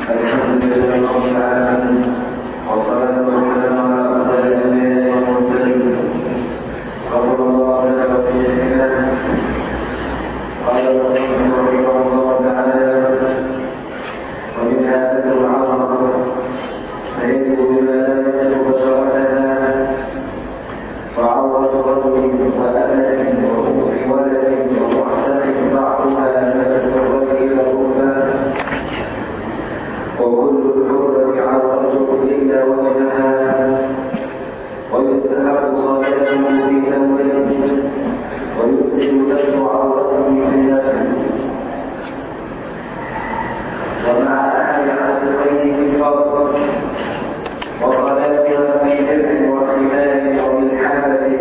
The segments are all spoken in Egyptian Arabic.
الحمد لله رب العالمين والصلاة والسلام على أفضل الأنبياء والمرسلين غفر الله لنا وشيخنا قال المصنف رحمه الله تعالى ومنها ستر العورة فيجب بما لا يجب بشرتها وعورة رجل وأمة وأم ولد ومعتق بعضها نفس الرجل إلى الركبة وكل الحرة عورة إلا وجهها ويستحب صلاته في ثوبه ويؤذن ذكر عورته في النفل ومع أحد عاتقيه في الفرق وصلاتها في درع وخمار وملحفة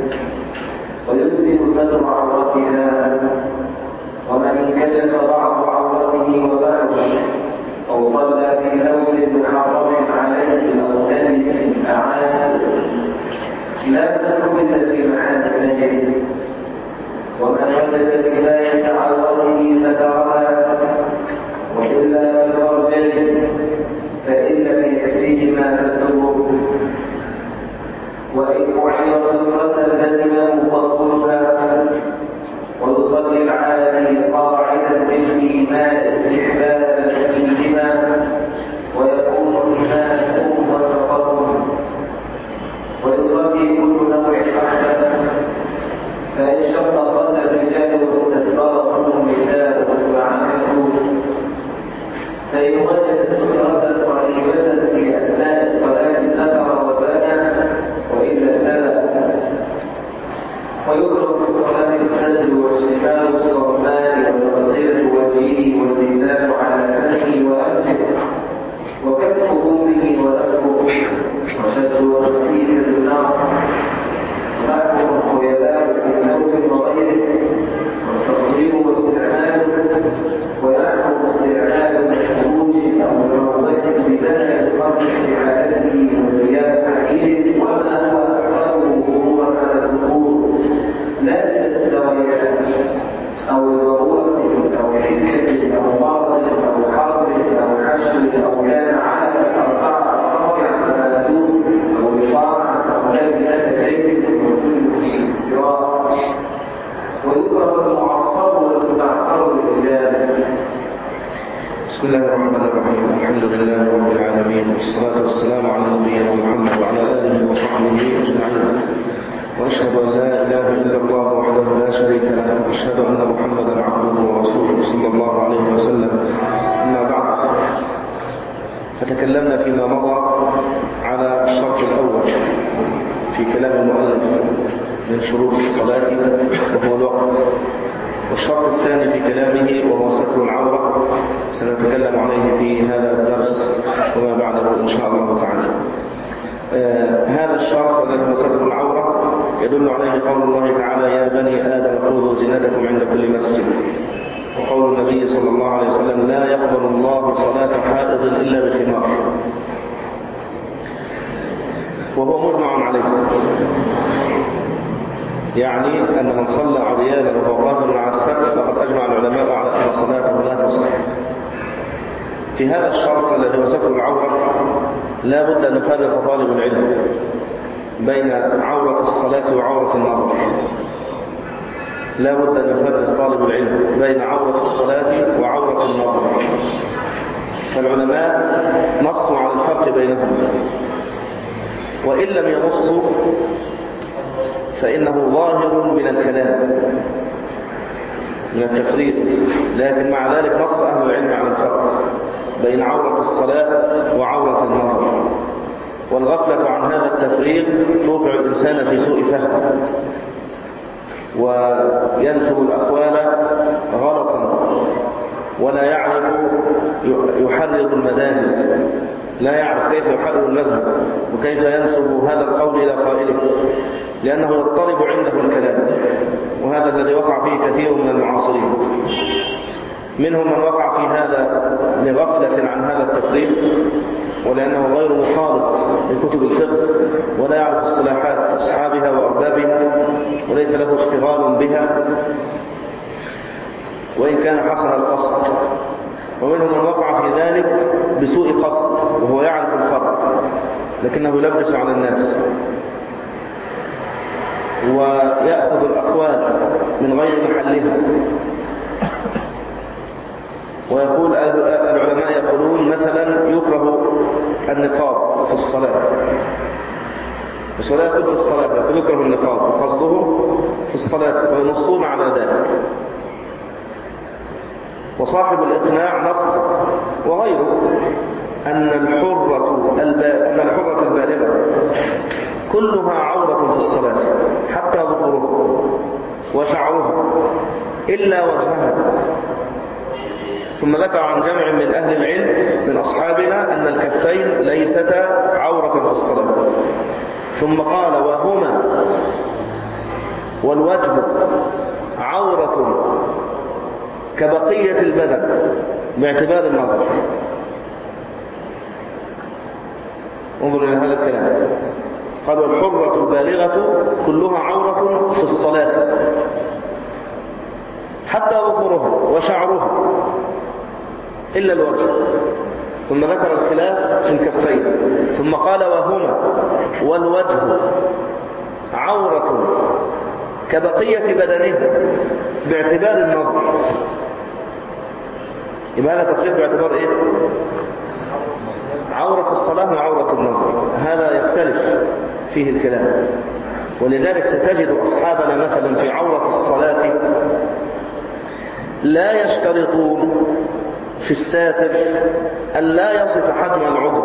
ويؤذن ستر عورتها ومن انكشف بعض عورته وفحش أو صلى في ثوب محرم عليه أو نجس أعاد لا تلبس في محل النجس ومن وجد كفاية عورته سترها وإلا فالفرجين فإن لم يكفيهما فالدبر وإن أعير سفرة لزم مفضلها ويصلي العالي قاعدا بالإيمان استحبابا فيهما ويكون إيمانهم وسفرهم ويصلي كل نوع أحدث فإن شق صلى الرجال واستكبرهم النساء وعكسوا فإن وجد سترة قريبة في أثناء الصلاة سفر وبنى وإلا ابتلى ويكره في الصلاة السد والشمال الصرمان وتغطية وجهه والنزال على فمه وأنفه وكف أمه ونفخه وشد وتكفير النار نحو الخيلاء في ثوب وغيره والتصوير واستعماله ويحرم استعمال المحسوج أو الموضع بداية القرن في عادته وزيادة حديده وما هو أكثره ظهورا على الذكور لا للسويات أو ضرورة أو حجة أو مرض أو حرب أو حشر أو كان على أربعة أصابع فلا دون أو بطاعة أو لبنة عين وكل في جوار ويكره المعصر والمتعثر للرجال بسم الله الرحمن الرحيم الحمد لله رب العالمين والصلاة والسلام على نبينا محمد وعلى آله وصحبه أجمعين وأشهد أن لا إله إلا الله وحده لا شريك له وأشهد أن محمدا عبده ورسوله صلى الله عليه وسلم أما بعد فتكلمنا فيما مضى على الشرط الأول في كلام المؤلف من شروط الصلاة وهو الوقت والشرط الثاني في كلامه وهو ستر العورة سنتكلم عليه في هذا الدرس وما بعده إن شاء الله تعالى آه هذا الشرط الذي هو ستر العورة يدل عليه قول الله تعالى يا بني آدم خذوا زينتكم عند كل مسجد وقول النبي صلى الله عليه وسلم لا يقبل الله صلاة حائض إلا بخمار وهو مجمع عليه يعني أن من صلى عريانا وهو قادر على السفر فقد أجمع العلماء على أن صلاته لا تصح في هذا الشرط الذي هو ستر العورة لا بد أن يفرق طالب العلم بين عورة الصلاة وعورة النظر لا بد أن يفرق طالب العلم بين عورة الصلاة وعورة النظر فالعلماء نصوا على الفرق بينهم وإن لم ينصوا فإنه ظاهر من الكلام من التفريق لكن مع ذلك نص أهل العلم على الفرق بين عورة الصلاة وعورة النظر والغفلة عن هذا التفريق توقع الإنسان في سوء فهم وينسب الأقوال غلطا ولا يعرف يحرر المذاهب لا يعرف كيف يحرر المذهب وكيف ينسب هذا القول إلى قائله لأنه يضطرب عنده الكلام وهذا الذي وقع فيه كثير من المعاصرين منهم من وقع في هذا لغفلة عن هذا التفريق ولأنه غير مخالط لكتب الفقه ولا يعرف اصطلاحات أصحابها وأربابها وليس له اشتغال بها وإن كان حسن القصد ومنهم من وقع في ذلك بسوء قصد وهو يعرف الفرق لكنه يلبس على الناس ويأخذ الأقوال من غير محلها ويقول العلماء يقولون مثلا يكره النقاب في الصلاة الصلاة يقول في الصلاة يقول يكره النقاب وقصده في الصلاة وينصون على ذلك وصاحب الإقناع نص وغيره أن الحرة أن الحرة البالغة كلها عورة في الصلاة حتى ظهورها وشعرها إلا وجهها ثم ذكر عن جمع من أهل العلم من أصحابنا أن الكفين ليستا عورة في الصلاة ثم قال وهما والوجه عورة كبقية البدن باعتبار النظر انظر إلى هذا الكلام قال والحرة البالغة كلها عورة في الصلاة حتى ظهورها وشعرها إلا الوجه ثم ذكر الخلاف في الكفين ثم قال وهما والوجه عورة كبقية بدنه باعتبار النظر يبقى هذا تفريق باعتبار ايه عورة الصلاة وعورة النظر هذا يختلف فيه الكلام ولذلك ستجد أصحابنا مثلا في عورة الصلاة لا يشترطون في الساتر أن لا يصف حجم العضو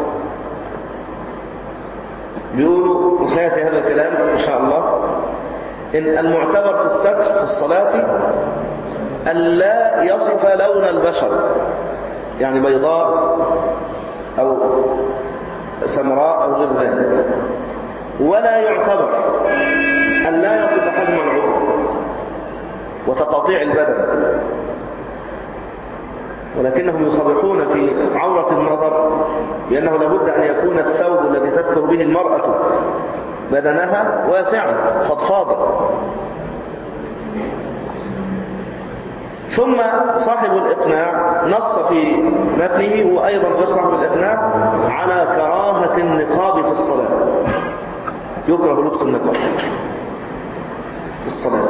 بيقولوا وسيأتي هذا الكلام إن شاء الله إن المعتبر في الستر في الصلاة أن لا يصف لون البشر يعني بيضاء أو سمراء أو غير ذلك ولا يعتبر أن لا يصف حجم العضو وتقاطيع البدن ولكنهم يصرحون في عورة النظر بأنه لابد أن يكون الثوب الذي تستر به المرأة بدنها واسعا فضفاضا ثم صاحب الإقناع نص في متنه وأيضا غير صاحب الإقناع على كراهة النقاب في الصلاة يكره لبس النقاب في الصلاة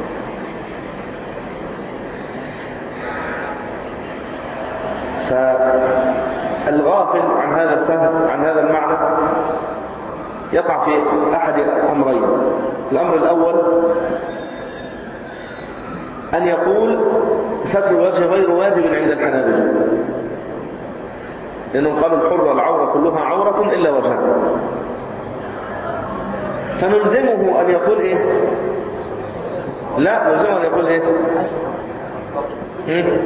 فالغافل عن هذا الفهم عن هذا المعنى يقع في أحد أمرين الأمر الأول أن يقول ستر الوجه غير واجب عند الحنابلة لأنهم قالوا الحرة العورة كلها عورة إلا وجهها فنلزمه أن يقول إيه لا نلزمه أن يقول إيه هم؟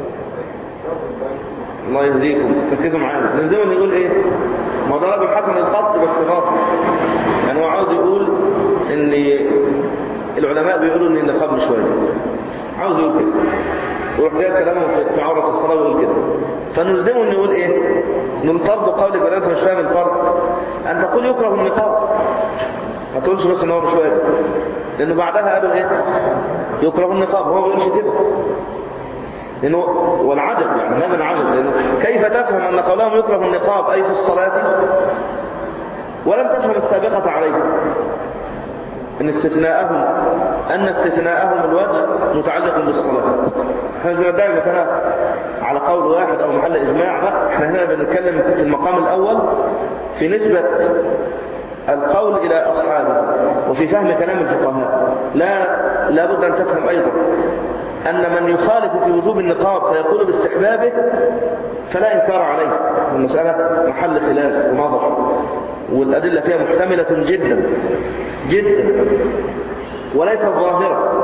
الله يهديكم تركزوا معانا نلزمه أن يقول إيه ما هو ده راجل حسن الخط بس غافل يعني هو عاوز يقول ان العلماء بيقولوا ان النقاب مش واجب عاوز يقول كده ويروح جايب كلامه في عورة الصلاة ويقول كده فنلزمه ان يقول ايه ننطرد قولك ولا انت مش فاهم الفرق ان تقول يكره النقاب ما تقولش بس ان هو مش واجب لانه بعدها قالوا ايه يكره النقاب هو ما بيقولش كده لأنه والعجب يعني هذا العجب لأنه كيف تفهم أن قولهم يكره النقاب أي في الصلاة ولم تفهم السابقة عليه أن استثناءهم أن استثناءهم الوجه متعلق بالصلاة احنا مش بندعي مثلا على قول واحد أو محل إجماع لا احنا هنا بنتكلم في المقام الأول في نسبة القول إلى أصحابه وفي فهم كلام الفقهاء لا لابد أن تفهم أيضا أن من يخالف في وجوب النقاب فيقول باستحبابه فلا إنكار عليه المسألة محل خلاف ونظر والأدلة فيها محتملة جدا جدا وليست ظاهرة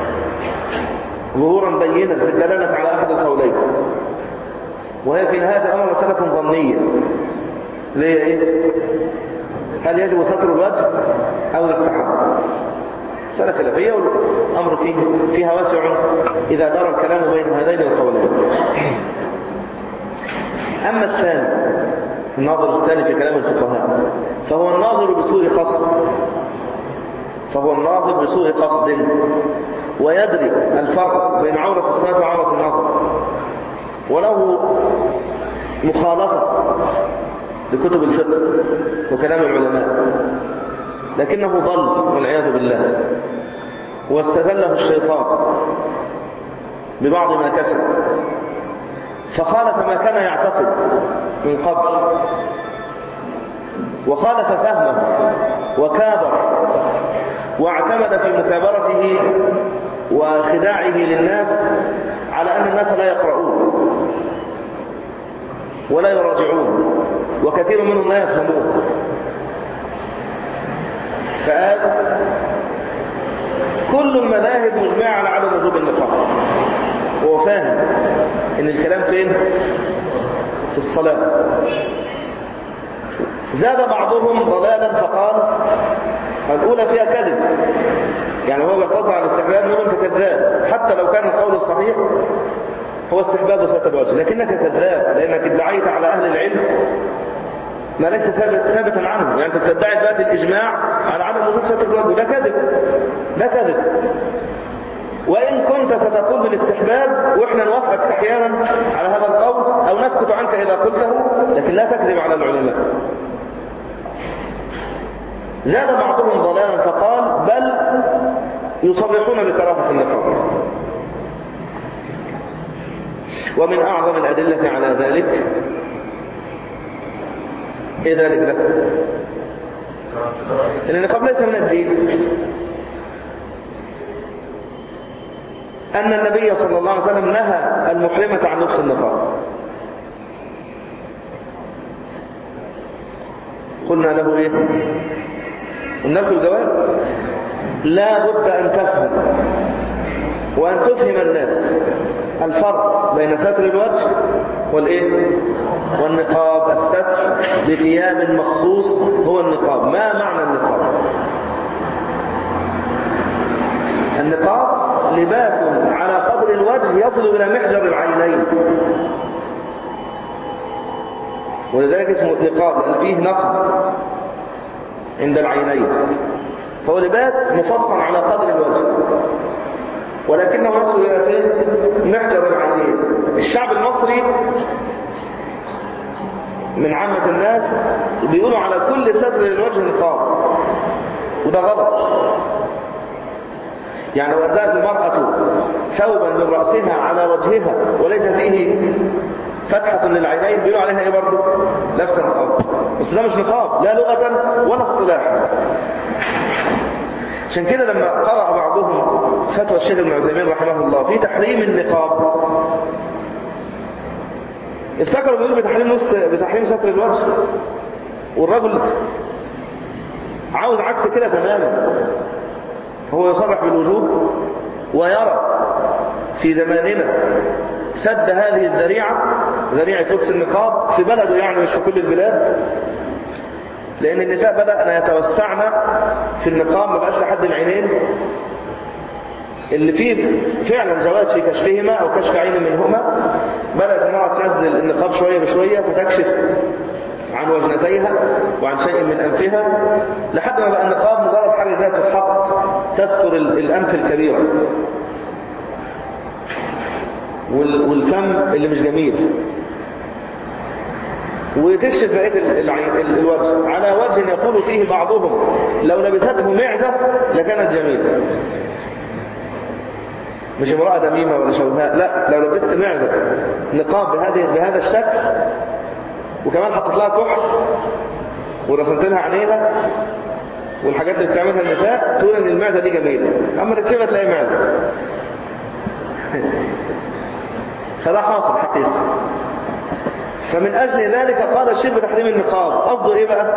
ظهورا بينا في الدلالة على أحد القولين وهي في نهاية الأمر مسألة ظنية ليه إيه؟ هل يجب ستر الوجه أو يستحب مسألة خلافية والأمر فيه فيها واسع إذا دار الكلام بين هذين القولين أما الثاني الناظر الثاني في كلام الفقهاء فهو الناظر بسوء قصد فهو الناظر بسوء قصد ويدري الفرق بين عورة الصلاة وعورة النظر وله مخالطة لكتب الفقه وكلام العلماء لكنه ضل والعياذ بالله واستذله الشيطان ببعض ما كسب فخالف ما كان يعتقد من قبل وخالف فهمه وكابر واعتمد في مكابرته وخداعه للناس على أن الناس لا يقرؤون ولا يراجعون وكثير منهم لا يفهمون فقال كل المذاهب مجمعة على عدم وجوب النقاط وهو فاهم ان الكلام فين في الصلاة زاد بعضهم ضلالا فقال الأولى فيها كذب يعني هو بيقتصر على الاستحباب يقول انت كذاب حتى لو كان القول الصحيح هو استحباب ستر الوجه لكنك كذاب لانك ادعيت على اهل العلم ما ليس ثابت ثابتا عنه يعني انت بتدعي ذات الاجماع على عدم وجود ستر الوجه ده كذب ده كذب وإن كنت ستقول بالاستحباب وإحنا نوافقك أحيانا على هذا القول أو نسكت عنك إذا قلته لكن لا تكذب على العلماء زاد بعضهم ضلالا فقال بل يصرحون بكراهة النقاب ومن أعظم الأدلة على ذلك إيه ذلك ده إن النقاب ليس من الدين أن النبي صلى الله عليه وسلم نهى المحرمة عن لبس النقاب قلنا له إيه قلنا له الجواب لا بد أن تفهم وأن تفهم الناس الفرق بين ستر الوجه والإيه والنقاب الستر بثياب مخصوص هو النقاب ما معنى النقاب النقاب لباس على قدر الوجه يصل إلى محجر العينين ولذلك اسمه نقاب لأن فيه نقب عند العينين فهو لباس مفصل على قدر الوجه ولكنه يصل إلى فين؟ محجر العينين الشعب المصري من عامة الناس بيقولوا على كل ستر للوجه نقاب وده غلط يعني لو أزالت المرأة ثوبا من رأسها على وجهها وليس فيه فتحة للعينين بيقولوا عليها ايه برضه لابسه نقاب بس ده مش نقاب لا لغة ولا اصطلاحا عشان كده لما قرأ بعضهم فتوى الشيخ ابن عثيمين رحمه الله في تحريم النقاب افتكروا بيقول بتحريم نص بتحريم ستر الوجه والرجل عاوز عكس كده تماما هو يصرح بالوجوب ويرى في زماننا سد هذه الذريعة ذريعة لبس النقاب في بلده يعني مش في كل البلاد لأن النساء بدأنا يتوسعن في النقاب ما بقاش لحد العينين اللي فيه فعلا جواز في كشفهما أو كشف عين منهما بدأت المرأة تنزل النقاب شوية بشوية فتكشف عن وجنتيها وعن شيء من أنفها لحد ما بقى النقاب مجرد حاجة زي تتحط تستر الأنف الكبيرة والفم اللي مش جميل وتكشف بقيه الوجه على وجه يقول فيه بعضهم لو لبسته معدة لكانت جميلة مش امرأة دميمة ولا شوهاء لا لو لبست معدة نقاب بهذه بهذا الشكل وكمان حطت لها كحل ورسمت لها عينيها والحاجات اللي بتعملها النساء تقول ان المعدة دي جميلة اما تكشفها تلاقي معدة فده حاصل حقيقة فمن أجل ذلك قال الشيخ بتحريم النقاب قصده إيه بقى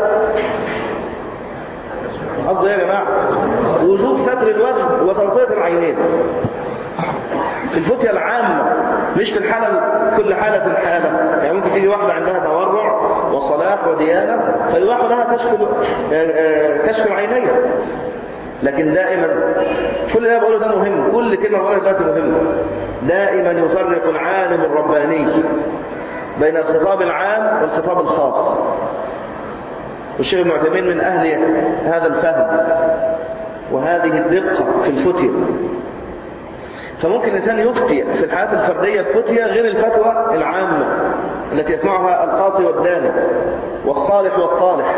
قصده إيه يا جماعة وجوب ستر الوجه وتغطية العينين في الفتية العامة مش في الحالة كل حالة في الحالة يعني ممكن تيجي واحدة عندها تورع وصلاح وديانة فيباح لها كشف كشف العينين لكن دائما كل ده بقوله ده مهم كل كلمة بقولها دلوقتي مهمة دائما يفرق العالم الرباني بين الخطاب العام والخطاب الخاص والشيخ ابن عثيمين من أهل هذا الفهم وهذه الدقة في الفتية فممكن الإنسان يفتي في الحالات الفردية فتية غير الفتوى العامة التي يسمعها القاضي والداني والصالح والطالح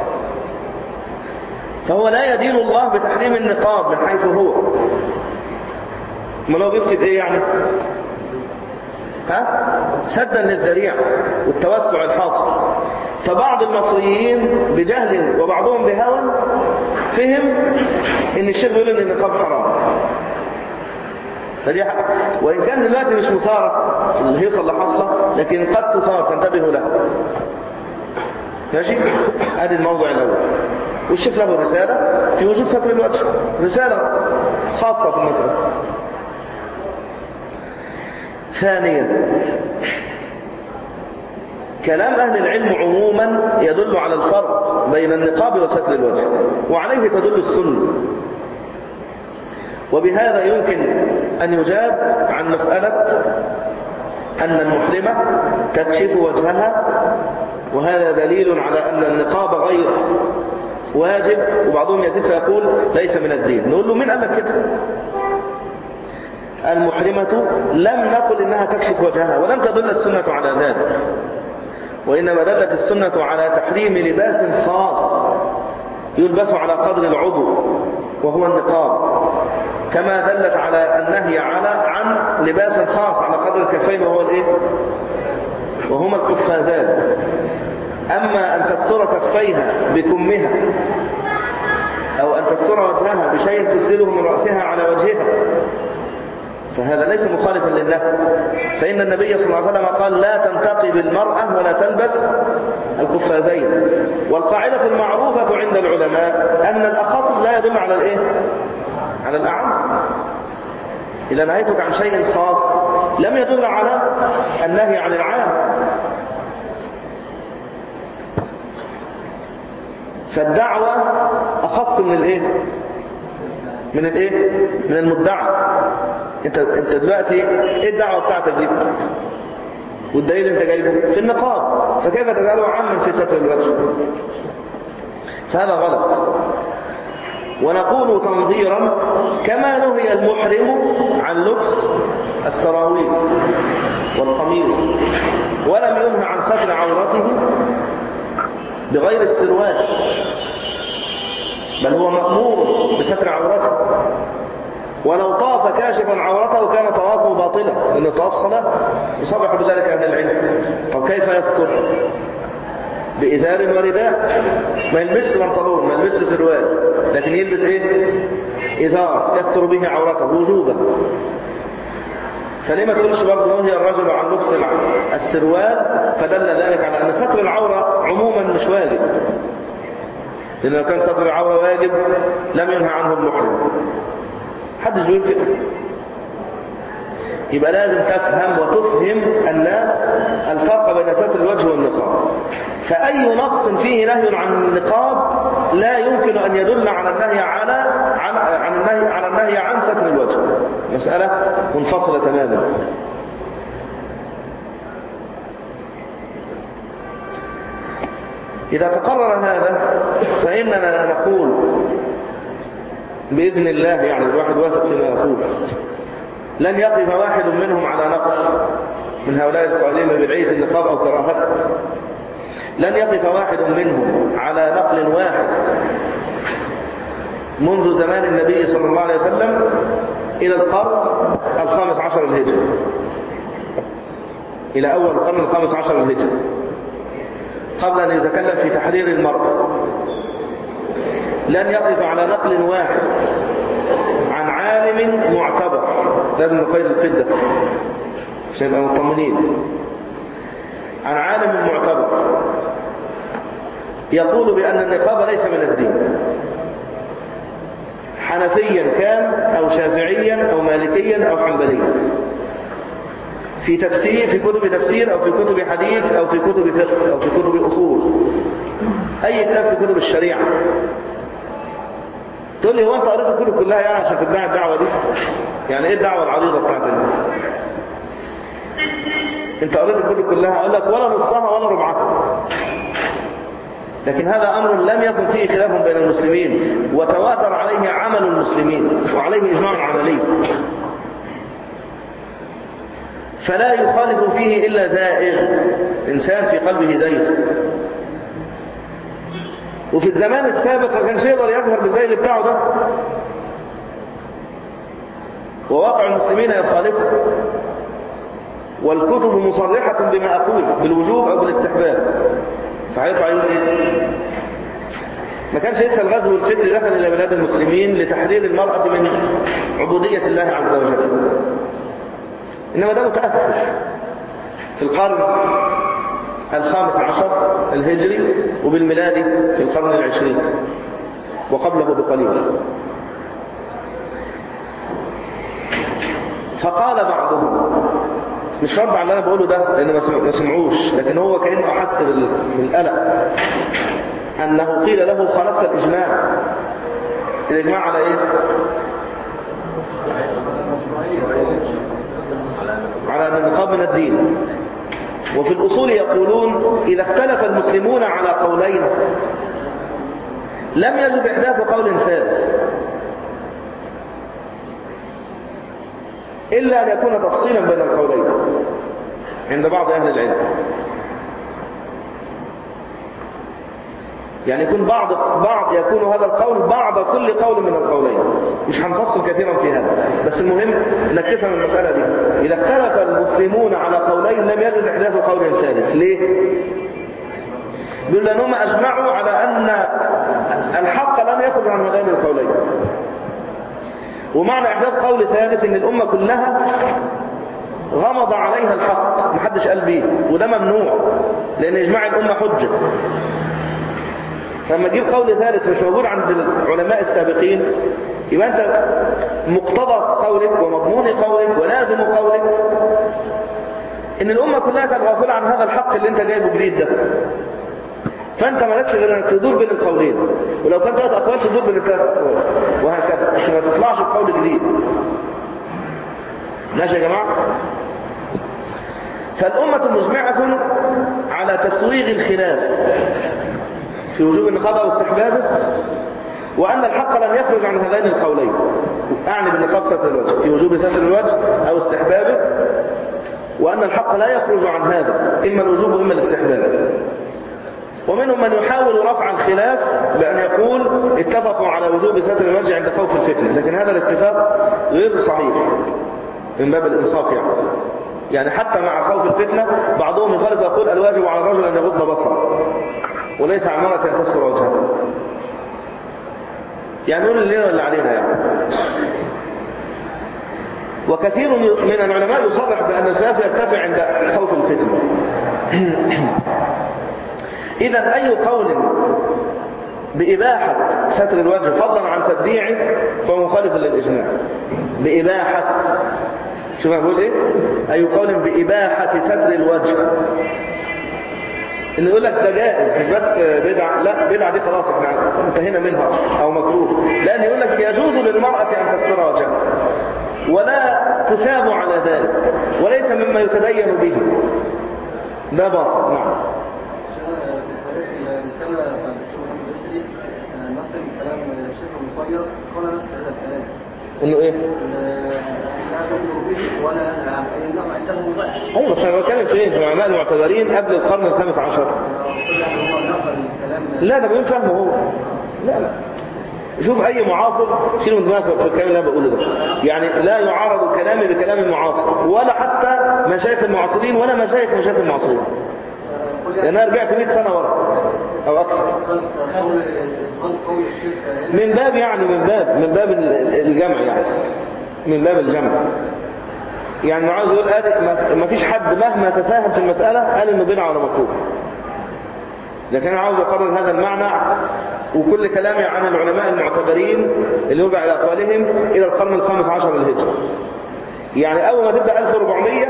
فهو لا يدين الله بتحريم النقاب من حيث هو ما لو بيفتي ايه يعني ها سدا للذريعة والتوسع الحاصل فبعض المصريين بجهل وبعضهم بهوى فهم ان الشيخ بيقول ان النقاب حرام فدي حق. وان كان دلوقتي مش مثارة الهيصة اللي حاصلة لكن قد تثار فانتبهوا لها ماشي ادي الموضوع الاول والشيخ له رسالة في وجود ستر الوجه رسالة خاصة في المسألة ثانيا كلام أهل العلم عموما يدل على الفرق بين النقاب وستر الوجه وعليه تدل السنة وبهذا يمكن أن يجاب عن مسألة أن المحرمة تكشف وجهها وهذا دليل على أن النقاب غير واجب وبعضهم يزيد فيقول ليس من الدين نقول له من قال لك كده المحرمة لم نقل إنها تكشف وجهها ولم تدل السنة على ذلك وإنما دلت السنة على تحريم لباس خاص يلبس على قدر العضو وهو النقاب كما دلت على النهي على عن لباس خاص على قدر الكفين وهو الايه وهما القفازان أما أن تستر كفيها بكمها أو أن تستر وجهها بشيء تسدله من رأسها على وجهها فهذا ليس مخالفا لله فإن النبي صلى الله عليه وسلم قال لا تنتقب المرأة ولا تلبس القفازين والقاعدة المعروفة عند العلماء أن الأخص لا يدل على الإيه؟ على الأعم إذا نهيتك عن شيء خاص لم يدل على النهي عن العام فالدعوة أخص من الإيه؟ من الإيه؟ من المدعى انت انت دلوقتي ايه الدعوه بتاعتك دي والدليل انت جايبه في النقاب فكيف تجعله عاما في ستر الوجه فهذا غلط ونقول تنظيرا كما نهي المحرم عن لبس السراويل والقميص ولم ينهى عن ستر عورته بغير السروال بل هو مأمور بستر عورته ولو طاف كاشفا عورته كان طوافه باطلا لأن الطواف صلاة يصرح بذلك أهل العلم طب كيف يستر بإزار ورداء ما يلبس بنطلون ما يلبس سروال لكن يلبس ايه إزار يستر به عورته وجوبا فليه ما تقولش برضه نهي الرجل عن لبس السروال فدل ذلك على أن ستر العورة عموما مش واجب لأن لو كان ستر العورة واجب لم ينهى عنه المحرم حدش بيقول كده يبقى لازم تفهم وتفهم الناس الفرق بين ستر الوجه والنقاب فأي نص فيه نهي عن النقاب لا يمكن أن يدل على النهي على عن عن النهي على النهي عن ستر الوجه مسألة منفصلة تماما إذا تقرر هذا فإننا نقول بإذن الله يعني الواحد واثق فيما يقول لن يقف واحد منهم على نقص من هؤلاء القائلين بالعيد النقاب أو كراهته لن يقف واحد منهم على نقل واحد منذ زمان النبي صلى الله عليه وسلم إلى القرن الخامس عشر الهجري إلى أول القرن الخامس عشر الهجري قبل أن يتكلم في تحرير المرأة لن يقف على نقل واحد عن عالم معتبر لازم نقيد القدة عشان نبقى مطمئنين عن عالم معتبر يقول بأن النقاب ليس من الدين حنفيا كان أو شافعيا أو مالكيا أو حنبليا في تفسير في كتب تفسير أو في كتب حديث أو في كتب فقه أو في كتب أصول أي كتاب في كتب الشريعة تقول لي هو انت قريت الكتب كلها يعني عشان تدعي الدعوه دي يعني ايه الدعوه العريضه بتاعتك انت قريت الكتب كلها اقول لك ولا نصها ولا ربعها لكن هذا امر لم يكن فيه خلاف بين المسلمين وتواتر عليه عمل المسلمين وعليه اجماع عملي فلا يخالف فيه إلا زائغ إنسان في قلبه زيغ وفي الزمان السابق ما كانش يقدر يظهر بالزيغ بتاعه ده وواقع المسلمين يخالفه والكتب مصرحة بما أقول بالوجوب أو بالاستحباب فهيطلع يقول إيه؟ ما كانش لسه الغزو الفكري دخل إلى بلاد المسلمين لتحرير المرأة من عبودية الله عز وجل إنما ده متأخر في القرن الخامس عشر الهجري وبالميلادي في القرن العشرين وقبله بقليل فقال بعضهم مش رد على اللي انا بقوله ده لان ما سمعوش لكن هو كانه احس بالقلق انه قيل له خلفت الاجماع الاجماع على ايه على ان النقاب من الدين وفي الاصول يقولون اذا اختلف المسلمون على قولين لم يجوز احداث قول ثالث إلا أن يكون تفصيلا بين القولين عند بعض أهل العلم يعني يكون بعض بعض يكون هذا القول بعض كل قول من القولين مش هنفصل كثيرا في هذا بس المهم انك تفهم المسألة دي إذا اختلف المسلمون على قولين لم يجوز إحداث قول ثالث ليه؟ بيقول لأنهم أجمعوا على أن الحق لن يخرج عن هذين القولين ومعنى إحداث قول ثالث إن الأمة كلها غمض عليها الحق محدش قال بيه وده ممنوع لأن إجماع الأمة حجة فلما تجيب قول ثالث مش موجود عند العلماء السابقين يبقى أنت مقتضى قولك ومضمون قولك ولازم قولك إن الأمة كلها كانت غافلة عن هذا الحق اللي أنت جايبه جديد ده فانت مالكش غير انك تدور بين القولين ولو كان ثلاث اقوال تدور بين الثلاث اقوال وهكذا عشان ما تطلعش بقول جديد ماشي يا جماعه فالأمة مجمعة على تسويغ الخلاف في وجوب النقاب أو استحبابه وأن الحق لن يخرج عن هذين القولين أعني بالنقاب ستر الوجه في وجوب ستر الوجه أو استحبابه وأن الحق لا يخرج عن هذا إما الوجوب وإما الاستحباب ومنهم من يحاول رفع الخلاف بأن يقول اتفقوا على وجوب ستر الوجه عند خوف الفتنة لكن هذا الاتفاق غير صحيح من باب الإنصاف يعني يعني حتى مع خوف الفتنة بعضهم يخالف ويقول الواجب على الرجل أن يغض بصره وليس على المرأة أن تستر وجهها يعني نقول الليلة اللي علينا يعني وكثير من العلماء يصرح بأن الخلاف يرتفع عند خوف الفتنة إذا أي قول بإباحة ستر الوجه فضلا عن تبديعه فهو مخالف للإجماع بإباحة شوف أنا بقول إيه أي قول بإباحة ستر الوجه إن يقول لك ده جائز مش بس بدعة لا بدعة دي خلاص احنا انتهينا منها أو مكروه لأن يقول لك يجوز للمرأة أن تستر وجهها ولا تثاب على ذلك وليس مما يتدين به ده باطل نعم رسالة بعد الشيخ محمد الأسري نقل كلام الشيخ المصير قال نفس هذا الكلام انه ايه لا تؤمر به ولا انه عنده مباح ايوه بس انا بتكلم فين في العلماء المعتبرين قبل القرن الخامس عشر قل يعني هو نقل الكلام لا ده بيقول فهمه هو لا لا شوف اي معاصر شيل من دماغك في الكلام اللي انا بقوله ده يعني لا يعارض كلامي بكلام المعاصر ولا حتى مشايخ المعاصرين ولا مشايخ مشايخ المعاصرين لان انا رجعت 100 سنه ورا او اكثر قول قول الشيخ من باب يعني من باب من باب الجمع يعني من باب الجمع يعني عاوز يقول ادي ما فيش حد مهما تساهل في المسألة قال انه بدعة ولا مكروه لكن انا عاوز اقرر هذا المعنى وكل كلامي عن العلماء المعتبرين اللي يرجع الى اقوالهم الى القرن الخامس عشر للهجرة يعني اول ما تبدأ 1400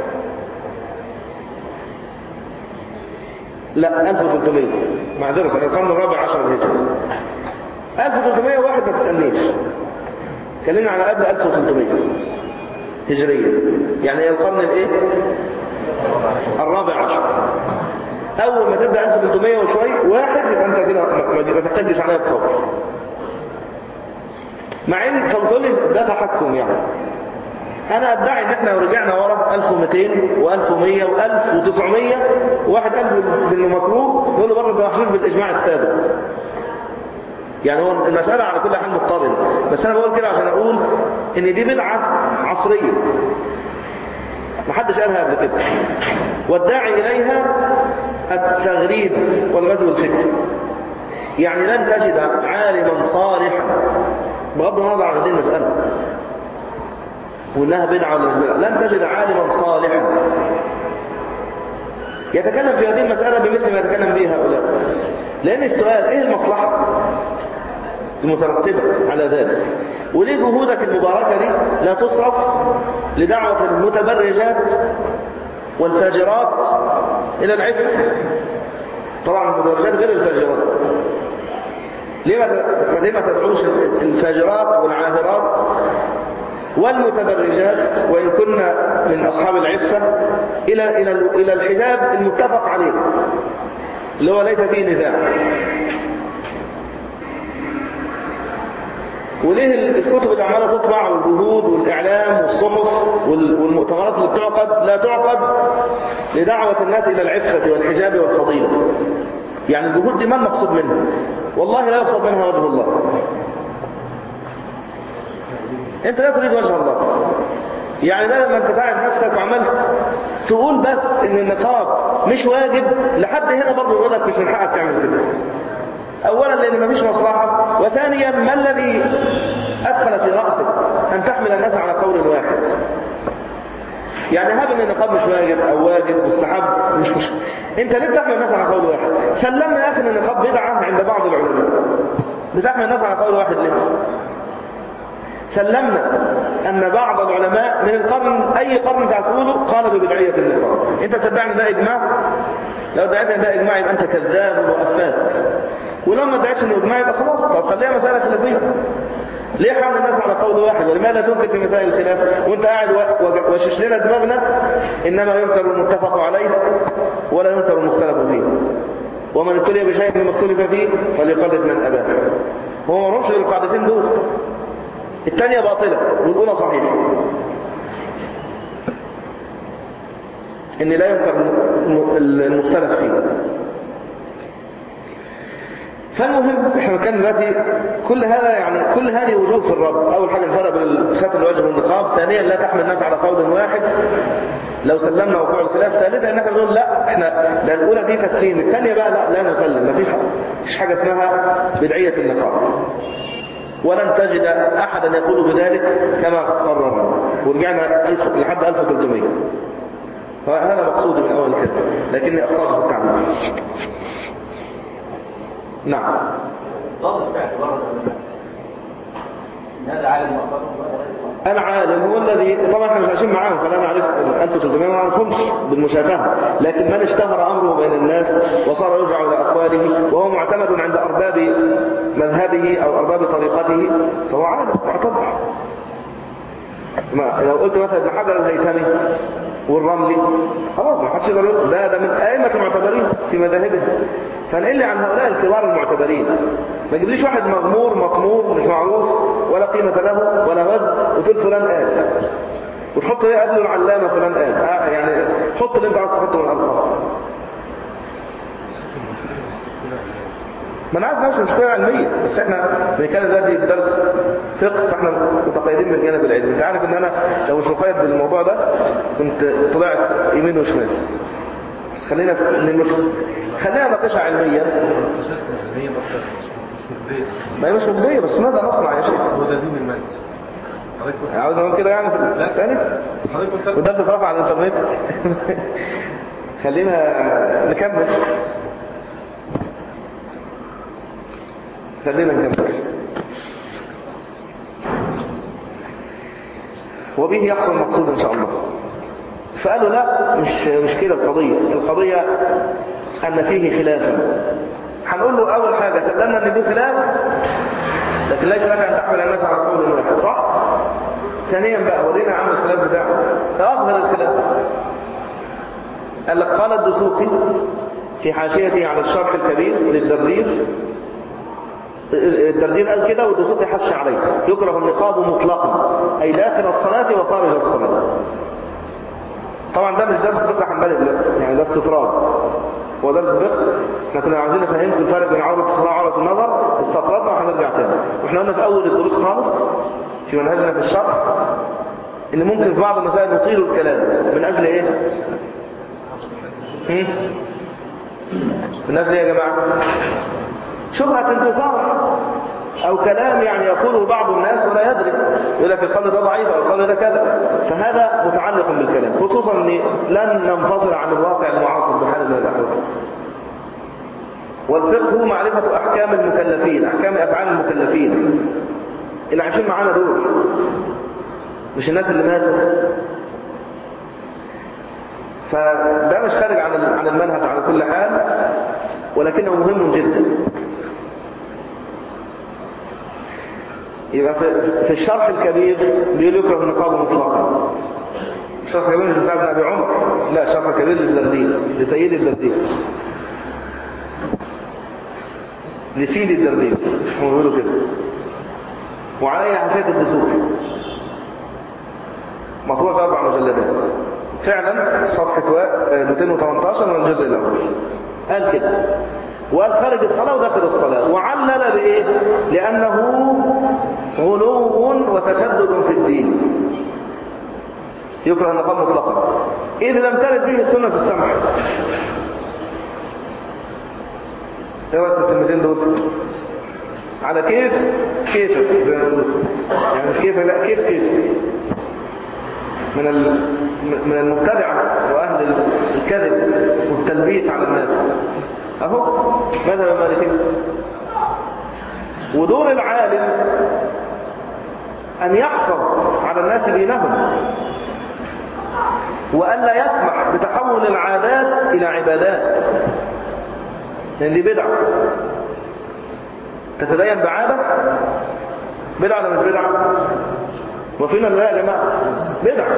لا 1300 معذرة القرن الرابع عشر للهجرة 1301 ما تسألنيش كلمنا على قبل 1300 هجرية يعني القرن الايه الرابع عشر اول ما تبدا 1300 وشوي واحد يبقى انت كده ما تحتاجش عليها بقول مع ان كان تقول لي ده تحكم يعني انا ادعي ان احنا لو رجعنا ورا 1200 و1100 و1900 وواحد قال بالانه مكروه نقول له برضه ده محمول بالاجماع السابق يعني هو المسألة على كل حال مضطردة بس أنا بقول كده عشان أقول إن دي بدعة عصرية محدش قالها قبل كده والداعي إليها التغريب والغزو الفكري يعني لن تجد عالما صالحا بغض النظر عن هذه المسألة وإنها بدعة ولا مش بدعة لن تجد عالما صالحا يتكلم في هذه المسألة بمثل ما يتكلم به هؤلاء لأن السؤال إيه المصلحة المترتبة على ذلك وليه جهودك المباركة دي لا تصرف لدعوة المتبرجات والفاجرات إلى العفة طبعا المتبرجات غير الفاجرات ليه ما ليه ما تدعوش الفاجرات والعاهرات والمتبرجات وإن كنا من أصحاب العفة إلى إلى إلى الحجاب المتفق عليه اللي هو ليس فيه نزاع وليه الكتب اللي عماله تطبع والجهود والاعلام والصحف والمؤتمرات اللي بتعقد لا تعقد لدعوه الناس الى العفه والحجاب والفضيله يعني الجهود دي ما المقصود منها والله لا يقصد منها وجه الله انت لا تريد وجه الله يعني بدل ما انت تعب نفسك وعمال تقول بس ان النقاب مش واجب لحد هنا برضه يقول لك مش من حقك تعمل كده اولا لان مفيش مصلحه وثانيا ما الذي ادخل في راسك ان تحمل الناس على قول واحد يعني هذا ان النقاب مش واجب او واجب مستحب مش مش انت ليه بتحمل الناس على قول واحد سلمنا يا اخي ان النقاب بدعه عند بعض العلماء بتحمل الناس على قول واحد ليه سلمنا أن بعض العلماء من القرن أي قرن تعتقوله قال ببدعية النقاب أنت تدعي ده إجماع لو ادعيت ان ده إجماع يبقى أنت كذاب وأفاك ولو ما ادعيتش أنه إجماع يبقى خلاص طب خليها مسألة خلافية ليه حمل الناس على قول واحد ولماذا تنكر في مسائل الخلاف وانت قاعد وشش لنا دماغنا انما ينكر المتفق عليه ولا ينكر المختلف فيه ومن ابتلي بشيء مما اختلف فيه فليقلد من اباه هو ما رمش القاعدتين دول الثانية باطلة والأولى صحيحة إن لا ينكر المختلف فيه فالمهم احنا كان دلوقتي كل هذا يعني كل هذه وجوه في الرب اول حاجه الفرق بين ستر الوجه والنقاب ثانيا لا تحمل الناس على قول واحد لو سلمنا وقوع الخلاف ثالثا ان احنا نقول لا احنا ده الاولى دي تسليم الثانيه بقى لا لا نسلم مفيش مفيش حاجه اسمها بدعيه النقاب ولن تجد احدا يقول بذلك كما قررنا ورجعنا ألف لحد 1300 فهذا مقصودي من اول كده لكني اخطات في التعبير نعم ضابط فعل ورد هذا عالم مقام العالم هو الذي طبعا احنا مش عايشين معاهم فلا نعرف 1300 ما نعرفهمش بالمشافهه لكن من اشتهر امره بين الناس وصار يرجع الى اقواله وهو معتمد عند ارباب مذهبه او ارباب طريقته فهو عالم معتبر ما لو قلت مثلا ابن حجر الهيثمي والرملي خلاص ما حدش يقدر يقول ده ده من ائمه المعتبرين في مذاهبهم فنقل لي عن هؤلاء الكبار المعتبرين ما يجيبليش واحد مغمور مطمور مش معروف ولا قيمة له ولا وزن وتقول فلان قال وتحط ايه قبله العلامة فلان قال آه يعني حط اللي انت عاوز تحطه من الألقاب ما انا عارف مش مشكلة علمية بس احنا بنتكلم دلوقتي في درس فقه فاحنا متقيدين بالجانب العلمي انت عارف ان انا لو مش مقيد بالموضوع ده كنت طلعت يمين وشمال بس خلينا من المشكلة خلينا نناقشها علميا ما هي مش مجدية بس ماذا نصنع يا شيخ هو ده دين المنهج حضرتك عاوز اقول كده يعني في الثاني حضرتك قلت وده تترفع على الانترنت خلينا نكمل خلينا نكمل وبه يحصل المقصود ان شاء الله فقالوا لا مش مش كده القضية القضية ان فيه خلافا هنقول له اول حاجة سلمنا ان فيه خلاف لكن ليس لك ان تحمل الناس على قول واحد صح ثانيا بقى ورينا عم الخلاف بتاعه اظهر الخلاف قال لك قال الدسوقي في حاشيته على الشرح الكبير للدردير الترديد قال كده والدسوقي حش عليه يكره النقاب مطلقا أي داخل الصلاة وخارج الصلاة طبعا ده مش درس فقه حنبلي دلوقتي يعني ده استطراد هو درس فقه احنا كنا عاوزين نفهمكم الفرق بين عورة الصلاة وعورة النظر استطردنا وهنرجع تاني واحنا قلنا في اول الدروس خالص في منهجنا في الشرح ان ممكن في بعض المسائل نطيل الكلام من اجل ايه هم؟ من اجل ايه يا جماعة شبهة انتظار او كلام يعني يقوله بعض الناس ولا يدري يقول لك القول ده ضعيف او القول ده كذا فهذا متعلق بالكلام خصوصا ان لن ننفصل عن الواقع المعاصر بحال من الاحوال والفقه هو معرفة احكام المكلفين احكام افعال المكلفين اللي عايشين معانا دول مش الناس اللي ماتوا فده مش خارج عن عن المنهج على كل حال ولكنه مهم جدا يبقى في الشرح الكبير بيقول يكره النقاب مطلقا الشرح الكبير مش بتاع ابن ابي عمر لا الشرح الكبير للدردير لسيد الدردير لسيد الدردير هم بيقولوا كده وعليه حاشيه الدسوقي مطبوع في اربع مجلدات فعلا صفحه 218 من الجزء الاول قال كده وقال خارج الصلاة وداخل الصلاة وعلل بإيه لأنه غلو وتشدد في الدين يكره النقاب مطلقا إذ لم ترد به السنة في السمح ايه رأيك الكلمتين دول على كيف كيفك زي ما بيقولوا يعني مش كيف لا كيف كيف من من المبتدعة وأهل الكذب والتلبيس على الناس اهو ماذا المالكين ودور العالم ان يحفظ على الناس دينهم والا يسمح بتحول العادات الى عبادات لان دي بدعه تتدين بعاده بدعه ولا مش بدعه وفينا لا يا جماعه بدعه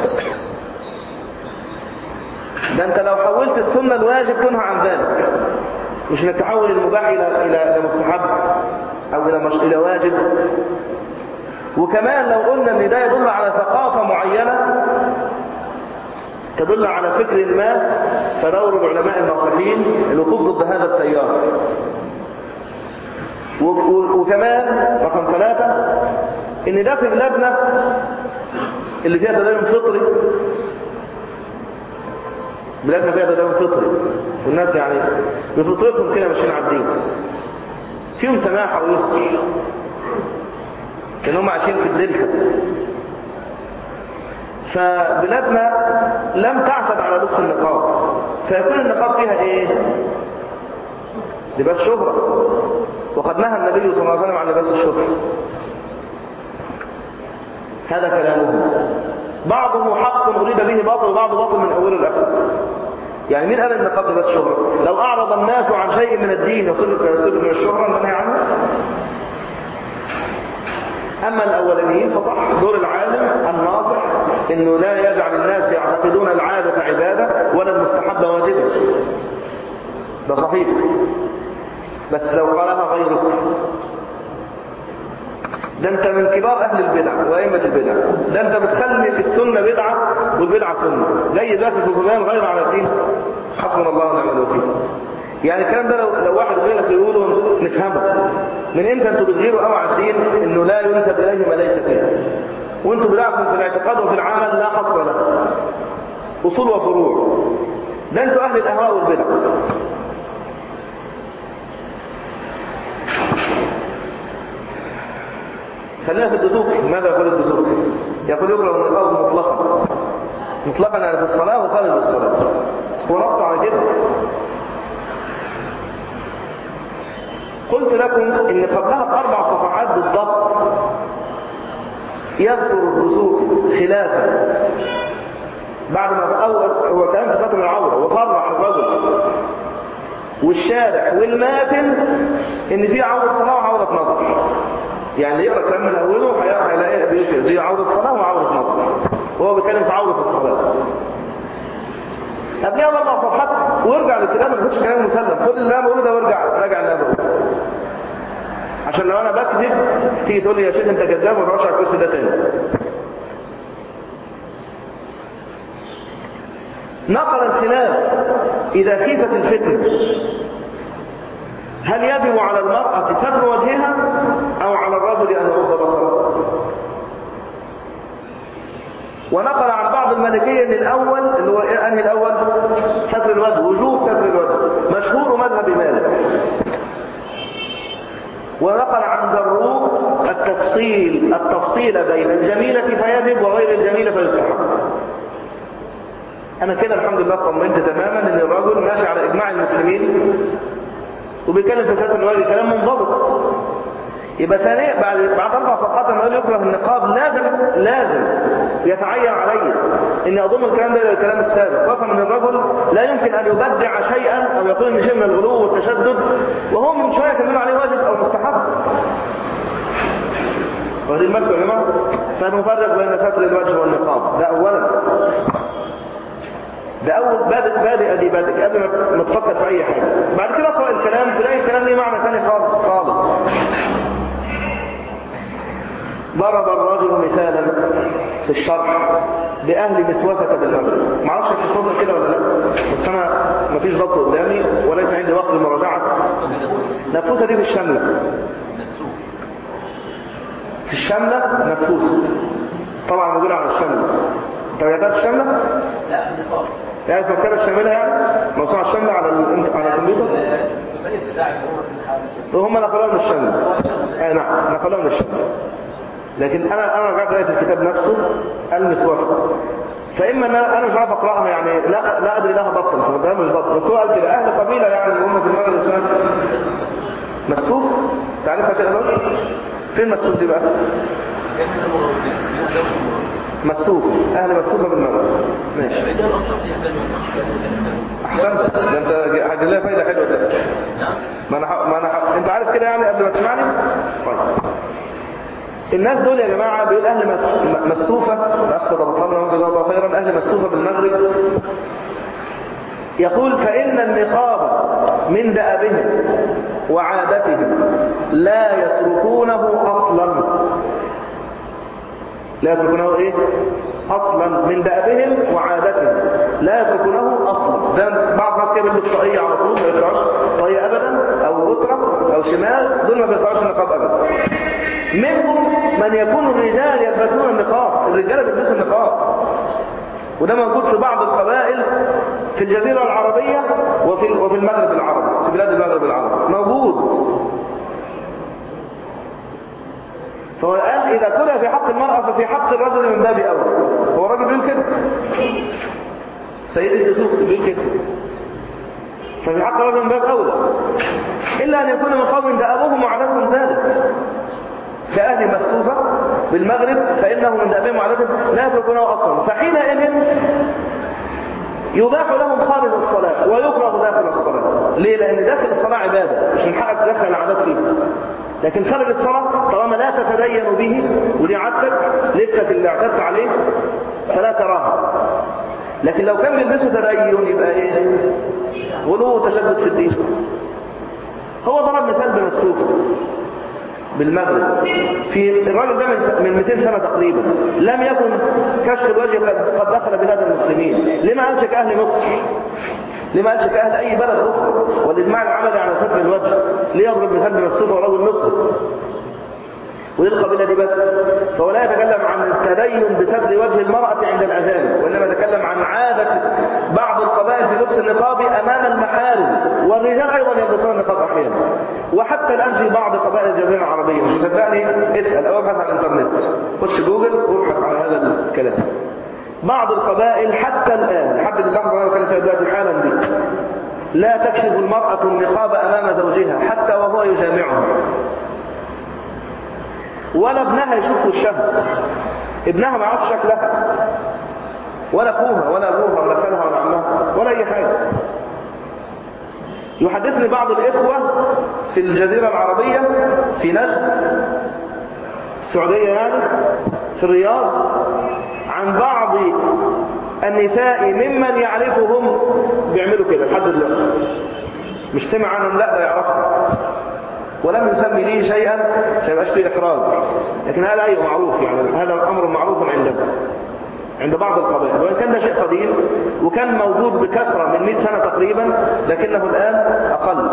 ده انت لو حولت السنة الواجب تنهى عن ذلك مش انك تحول المباح الى الى مستحب او الى مش... الى واجب وكمان لو قلنا ان ده يدل على ثقافة معينة تدل على فكر ما فدور العلماء الناصحين الوقوف ضد هذا التيار و... و... وكمان رقم ثلاثة ان ده في بلادنا اللي فيها تدين فطري بلادنا فيها تدين فطري والناس يعني بفطرتهم كده ماشيين على الدين فيهم سماحة ويسر لأنهم عايشين في الدلتا فبلادنا لم تعتد على لبس النقاب فيكون النقاب فيها ايه لباس شهرة وقد نهى النبي صلى الله عليه وسلم عن لباس الشهرة هذا كلامه بعضه حق أريد به باطل وبعضه باطل من أول الأخر يعني مين قال ان النقاب لباس شهرة لو أعرض الناس عن شيء من الدين يصير يصير من الشهرة منهي عنه أما الأولانيين فصح دور العالم الناصح أنه لا يجعل الناس يعتقدون العادة عبادة ولا المستحب واجبا ده صحيح بس لو قالها غيرك ده انت من كبار اهل البدع وائمه البدع ده انت بتخلي السنه بدعه والبدعه سنه جاي دلوقتي في سليمان غير على الدين حسبنا الله ونعم الوكيل يعني الكلام ده لو, لو واحد غيرك يقوله نفهمه من امتى انتوا بتغيروا قوي على الدين انه لا ينسب اليه ما ليس فيه وانتوا بدعكم في الاعتقاد وفي العمل لا حصر له اصول وفروع ده انتوا اهل الاهواء والبدع خلينا في الدسوق ماذا يقول الدسوق يقول يكره النقاب مطلقا مطلقا يعني في الصلاة وخارج الصلاة هو نص على كده قلت لكم ان قبلها باربع صفحات بالضبط يذكر الدسوق خلافا بعد ما أول هو كلام في فترة العورة وصرح الرجل والشارح والماتن ان في عورة صلاة وعورة نظر يعني يقرأ الكلام من أوله هيلاقي بيقول كده دي عورة صلاة وعورة نظر وهو بيتكلم في عورة الصلاة قبلها باربع صفحات وارجع للكتاب ما تاخدش كلام مسلم خد اللي انا بقوله ده وارجع راجع اللي انا بقوله عشان لو انا بكذب تيجي تقول لي يا شيخ انت كذاب وما تقعدش على الكرسي ده تاني نقل الخلاف إذا خيفت الفتنة هل يجب على المرأة ستر وجهها أو على الرجل أن يغض بصره ونقل عن بعض المالكية ان الاول اللي هو إيه؟ انهي الاول ستر الوجه وجوب ستر الوجه مشهور مذهب مالك ونقل عن زروق التفصيل التفصيل بين الجميلة فيجب وغير الجميلة فيستحب انا كده الحمد لله طمنت تماما ان الرجل ماشي على اجماع المسلمين وبيتكلم في ستر الوجه كلام منضبط يبقى ثانيا بعد بعد اربع صفحات لما يقول يكره النقاب لازم لازم يتعين علي اني اضم الكلام ده الى الكلام السابق وافهم ان الرجل لا يمكن ان يبدع شيئا او يقول ان شيء من الغلو والتشدد وهو من شويه كلمه عليه واجب او مستحب واخدين بالكم يا جماعه فنفرق بين ستر الوجه والنقاب ده اولا ده اول بادئ بادئ ادي بادئ قبل ما تفكر في اي حاجه بعد كده اقرا الكلام تلاقي الكلام ليه معنى ثاني خالص خالص ضرب الرجل مثالا في الشرح بأهل مسوفة بالمغرب ما اعرفش تفضل كده ولا لا بس أنا مفيش ضبط قدامي وليس عندي وقت لمراجعة نفوسة دي في الشملة في الشملة نفوسة طبعا موجودة على الشملة انت جايبها في الشملة؟ لا النقاب يعني في مكتبة الشاملة يعني موسوعة الشملة على ال... على الكمبيوتر الفريق بتاعي هو في الحال وهم نقلوها من الشملة اي نعم نقلوها من الشملة لكن انا انا رجعت لقيت الكتاب نفسه المسوفة فاما ان انا أنا مش عارف اقراها يعني لا لا ادري لها بطل فده مش بطل بس هو قال كده اهل قبيله يعني اللي هم في المغرب اسمها مسوف تعرفها كده بقى فين مسوف دي بقى مسوف اهل مسوفه بالمغرب ماشي احسنت ده انت حاجه لها فايده حلوه كده ما انا ح... ما انا ح... انت عارف كده يعني قبل ما تسمعني طيب الناس دول يا جماعة بيقول أهل مس- مسوفة الأخ ضبطها لنا جزاه الله خيرا أهل مسوفة بالمغرب يقول فإن النقاب من دأبهم وعادتهم لا يتركونه أصلا لا يتركونه إيه؟ أصلا من دأبهم وعادتهم لا يتركونه أصلا ده بعض الناس كده بيلبس طاقية على طول ما يطلعش طاقية أبدا أو غترة أو شمال دول ما بيطلعوش النقاب أبدا منهم من يكون الرجال يلبسون النقاب الرجال بيلبسوا النقاب وده موجود في بعض القبائل في الجزيرة العربية وفي وفي المغرب العربي في بلاد المغرب العربي موجود فهو قال إذا كره في حق المرأة ففي حق الرجل من باب أولى هو الراجل بيقول كده سيد الدسوق بيقول كده ففي حق الرجل من باب أولى إلا أن يكون من قوم دأبهم وعادتهم ذلك كأهل مسوفة بالمغرب فإنه من دأبهم وعادتهم لا يتركونه أصلا فحينئذ يباح لهم خارج الصلاة ويكره داخل الصلاة ليه؟ لأن داخل الصلاة عبادة مش من حقك تدخل العادات فيه لكن خارج الصلاة طالما لا تتدين به ودي عادتك لبسك اللي اعتدت عليه فلا تراها لكن لو كان بيلبسوا تدين يبقى ايه غلو وتشدد في الدين هو ضرب مثال بمسوف بالمغرب في الراجل ده من- من 200 سنة تقريبا لم يكن كشف الوجه قد قد دخل بلاد المسلمين لما قالش كأهل مصر لما قالش كأهل أي بلد أخرى والإجماع العملي على ستر الوجه ليه يضرب مثال بمسوفة ورجل مصري ودي القبيلة دي بس فهو لا يتكلم عن التدين بستر وجه المرأة عند الأجانب وإنما يتكلم عن عادة بعض القبائل في لبس النقاب أمام المحارم والرجال أيضا يلبسون النقاب أحيانا وحتى الآن في بعض قبائل الجزيرة العربية مش مصدقني اسأل أو ابحث على الإنترنت خش جوجل وابحث على هذا الكلام بعض القبائل حتى الآن لحد اللحظة اللي أنا بتكلم فيها دلوقتي حالا دي لا تكشف المرأة النقاب أمام زوجها حتى وهو يجامعها ولا ابنها يشوف وشها ابنها ما يعرفش شكلها ولا اخوها ولا ابوها ولا خالها ولا عمها ولا اي حاجه يحدثني بعض الاخوه في الجزيره العربيه في نجد السعوديه يعني في الرياض عن بعض النساء ممن يعرفهم بيعملوا كده لحد دلوقتي مش سمع عنهم لا ده يعرفهم ولم يسمي لي شيئا عشان يبقاش فيه إحراج لكن هذا أيوه معروف يعني هذا أمر معروف عندنا عند بعض القبائل وإن كان ده شيء قديم وكان موجود بكثرة من 100 سنة تقريبا لكنه الآن أقل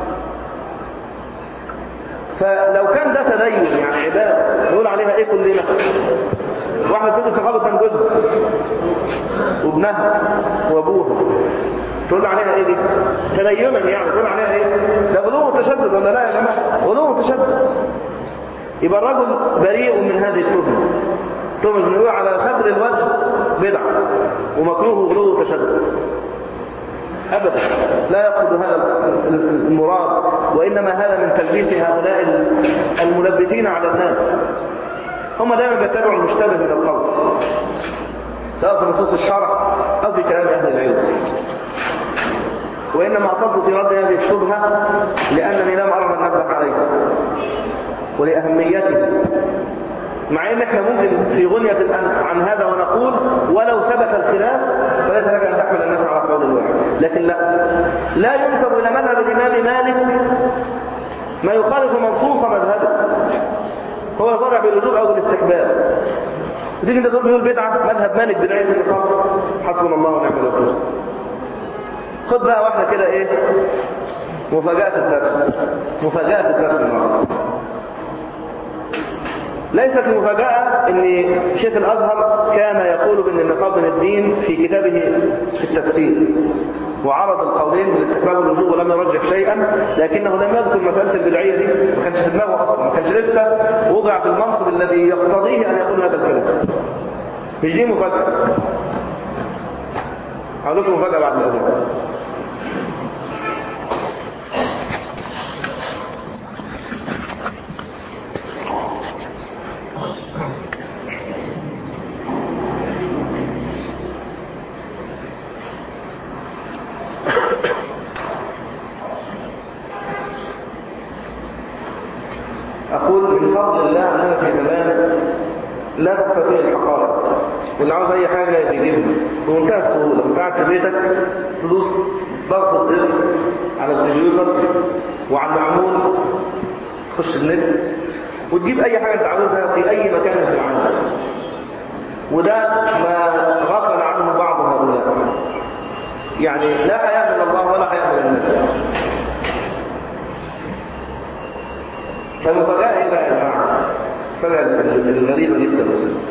فلو كان ده تدين يعني عبادة نقول عليها إيه كلنا واحدة تلبس نقاب كان جوزها وابنها وابوها تقول عليها ايه دي تدينا يعني تقول عليها ايه ده غلو وتشدد ولا لا يا جماعه غلو وتشدد يبقى الرجل بريء من هذه التهمه تهمه انه يقول على ستر الوجه بدعه ومكروه غلو وتشدد ابدا لا يقصد هذا المراد وانما هذا من تلبيس هؤلاء الملبسين على الناس هم دائما بيتبعوا المشتبه من القول سواء في نصوص الشرع او في كلام اهل العلم وإنما أصبت في رد هذه الشبهة لأنني لم أرى من نبه عليها ولأهميته مع ان احنا ممكن في غنية عن هذا ونقول ولو ثبت الخلاف فليس لك ان تحمل الناس على قول واحد لكن لا لا ينسب الى مذهب الامام مالك ما يخالف منصوص مذهبه هو صرح بالوجوب او بالاستحباب وتيجي انت تقول بيقول بدعه مذهب مالك بدعيه النقاب حسبنا الله ونعم الوكيل خد بقى واحده كده ايه مفاجاه الدرس مفاجاه الدرس النهارده ليست المفاجأة ان شيخ الازهر كان يقول بان النقاب من الدين في كتابه في التفسير وعرض القولين بالاستحباب والوجوب ولم يرجح شيئا لكنه لم يذكر مسألة البدعية دي ما كانش في دماغه اصلا ما كانش لسه وضع في المنصب الذي يقتضيه ان يقول هذا الكلام مش دي مفاجأة هقول لكم مفاجأة بعد الأذان أقول من فضل الله أننا في زمان لا تخفى فيه الحقائق واللي عاوز أي حاجة بيجيبها بمنتهى السهولة وانت قاعد في بيتك تدوس ضغط زر على الكمبيوتر وعلى المعمول تخش النت وتجيب أي حاجة أنت عاوزها في أي مكان في العالم وده ما غفل عنه بعض هؤلاء يعني لا حياء من الله ولا حياء من الناس فالمفاجأة ايه بقى يا جماعة؟ المفاجأة الغريبة جدا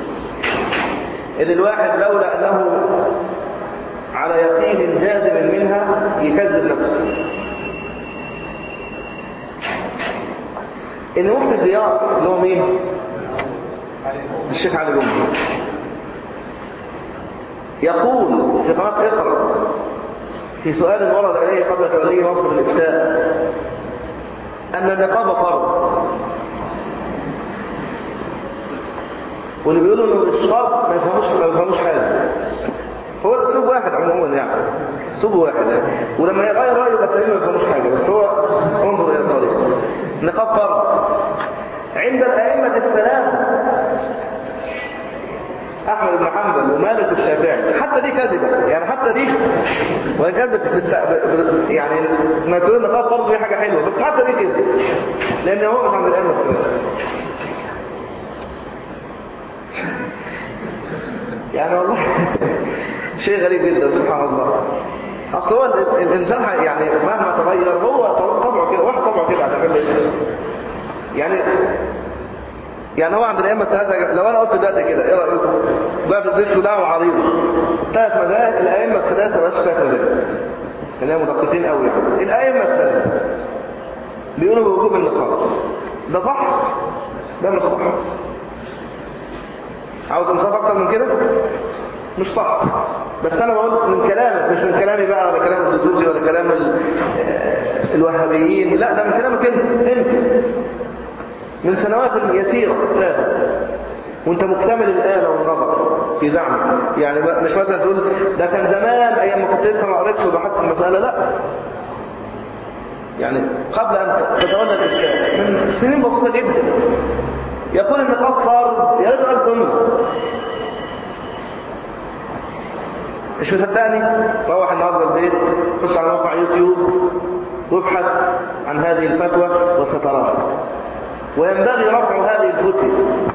ان الواحد لولا انه على يقين جازم منها يكذب نفسه ان مفتي الديار اللي هو مين؟ الشيخ علي جمعة يقول في قناة اقرأ في سؤال ورد إليه قبل توليه منصب الإفتاء أن النقاب فرض واللي بيقولوا انه مش فرض ما يفهموش ما يفهموش حاجه هو الاسلوب واحد عموما يعني اسلوب واحد يعني ولما يغير رايه يبقى التانيين ما يفهموش حاجه بس هو انظر الى الطريق النقاب فرض عند الائمه الثلاثه احمد بن حنبل ومالك والشافعي حتى دي كذبه يعني حتى دي وان كانت بت... بت... بت... يعني ما تقول النقاب فرض دي حاجه حلوه بس حتى دي كذبه لان هو مش عند الائمه الثلاثه يعني والله شيء غريب جدا سبحان الله اصل هو الانسان يعني مهما تغير هو طبعه كده واحد طبعه كده هتعمل ايه يعني يعني هو عند الائمه الثلاثه لو انا قلت دلوقتي كده ايه رايكم بقى تضيف له دعوه عريضه ثلاث مذاهب الائمه الثلاثه بس ثلاث مذاهب خلينا مدققين قوي يعني الائمه الثلاثه بيقولوا بوجوب النقاب ده صح ده مش صح عاوز انصاف اكتر من كده مش صح بس انا بقول من كلامك مش من كلامي بقى ولا كلام الدسوقي ولا كلام الوهابيين لا ده من كلامك انت انت من سنوات يسيرة فاتت وانت مكتمل الآلة والنظر في زعمك يعني مش مثلا تقول ده كان زمان ايام ما كنت لسه ما قريتش وبحثت المسألة لا يعني قبل ان تتولى الافتاء من سنين بسيطة جدا يقول النقاب فرض يا ريت قال سنة مش مصدقني روح النهارده البيت خش على موقع يوتيوب وابحث عن هذه الفتوى فترات وينبغي رفع هذه الفتية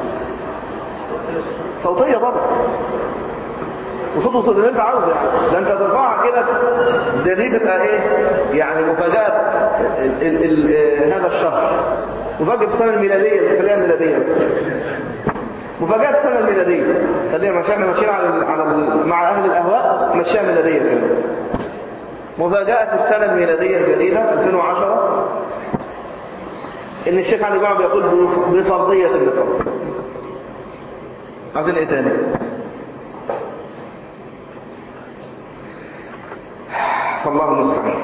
صوتية طبعا وصوت وصوت اللي انت عاوزه يعني ده انت ترفعها كده ده دي تبقى ايه يعني مفاجأة ال ال ال هذا الشهر مفاجأة السنة الميلادية خليها الميلادية مفاجأة السنة الميلادية خلينا مش احنا ماشيين على ال على ال مع اهل الاهواء ماشيها ميلادية كده مفاجأة السنة الميلادية الجديدة 2010 ان الشيخ علي جمعة بيقول بفرضية النقاب عايزين ايه تاني فالله المستعان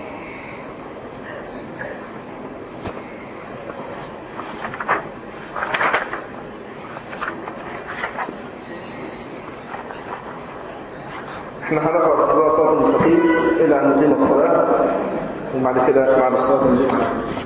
احنا هنقرأ اختبار الصراط المستقيم الى ان نقيم الصلاة وبعد كده بعد الصلاة الجمعة